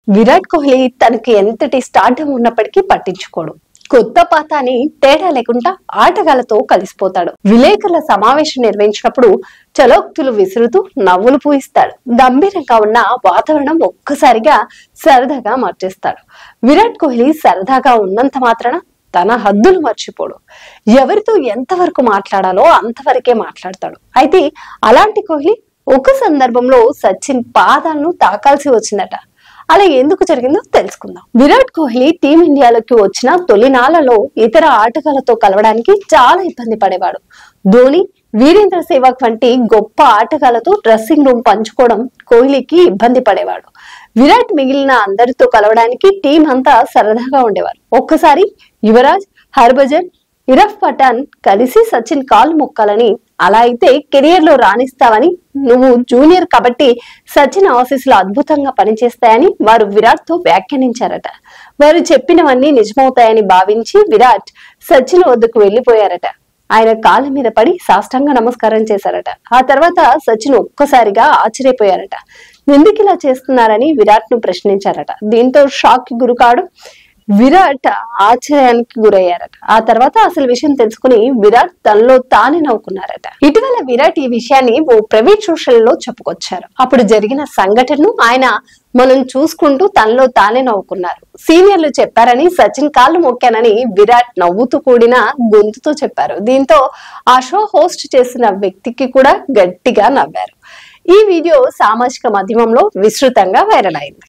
విరాట్ కోహ్లీ తనకి ఎంతటి స్టార్డమ్ ఉన్నప్పటికీ పట్టించుకోడు కొత్త పాత అని తేడా లేకుండా ఆటగాళ్లతో కలిసిపోతాడు విలేకరుల సమావేశం నిర్వహించినప్పుడు చలోక్తులు విసురుతూ నవ్వులు పూయిస్తాడు గంభీరంగా ఉన్న వాతావరణం ఒక్కసారిగా సరదాగా మార్చేస్తాడు విరాట్ కోహ్లీ సరదాగా ఉన్నంత మాత్రాన తన హద్దులు మర్చిపోడు ఎవరితో ఎంతవరకు మాట్లాడాలో అంతవరకే మాట్లాడతాడు అయితే అలాంటి కోహ్లీ ఒక సందర్భంలో సచిన్ పాదాలను తాకాల్సి వచ్చిందట అలా ఎందుకు జరిగిందో తెలుసుకుందాం విరాట్ కోహ్లీ టీమిండియాలోకి వచ్చిన తొలినాళ్లలో ఇతర ఆటగాళ్లతో కలవడానికి చాలా ఇబ్బంది పడేవాడు ధోని వీరేంద్ర సేవాగ్ వంటి గొప్ప ఆటగాళ్లతో డ్రెస్సింగ్ రూమ్ పంచుకోవడం కోహ్లీకి ఇబ్బంది పడేవాడు విరాట్ మిగిలిన అందరితో కలవడానికి టీం అంతా సరదాగా ఉండేవారు ఒక్కసారి యువరాజ్ హర్భజన్ ఇరఫ్ పఠాన్ కలిసి సచిన్ కాలు మొక్కాలని అలా అయితే కెరియర్ లో రాణిస్తావని నువ్వు జూనియర్ కాబట్టి సచిన్ ఆఫీసులో అద్భుతంగా పనిచేస్తాయని వారు విరాట్ తో వ్యాఖ్యానించారట వారు చెప్పినవన్నీ నిజమవుతాయని భావించి విరాట్ సచిన్ వద్దకు వెళ్లిపోయారట ఆయన కాళ్ళ మీద పడి సాష్టాంగ నమస్కారం చేశారట ఆ తర్వాత సచిన్ ఒక్కసారిగా ఆశ్చర్యపోయారట ఎందుకు ఇలా చేస్తున్నారని విరాట్ ను ప్రశ్నించారట దీంతో షాక్ కి గురికాడు విరాట్ ఆశ్చర్యానికి గురయ్యారట ఆ తర్వాత అసలు విషయం తెలుసుకుని విరాట్ తనలో తానే నవ్వుకున్నారట ఇటీవల విరాట్ ఈ విషయాన్ని ఓ ప్రైవేట్ సోషల్ లో చెప్పుకొచ్చారు అప్పుడు జరిగిన సంఘటనను ఆయన మనం చూసుకుంటూ తనలో తానే నవ్వుకున్నారు సీనియర్లు చెప్పారని సచిన్ కాళ్ళు మొక్కానని విరాట్ నవ్వుతూ కూడిన గొంతుతో చెప్పారు దీంతో ఆ షో హోస్ట్ చేసిన వ్యక్తికి కూడా గట్టిగా నవ్వారు ఈ వీడియో సామాజిక మాధ్యమంలో విస్తృతంగా వైరల్ అయింది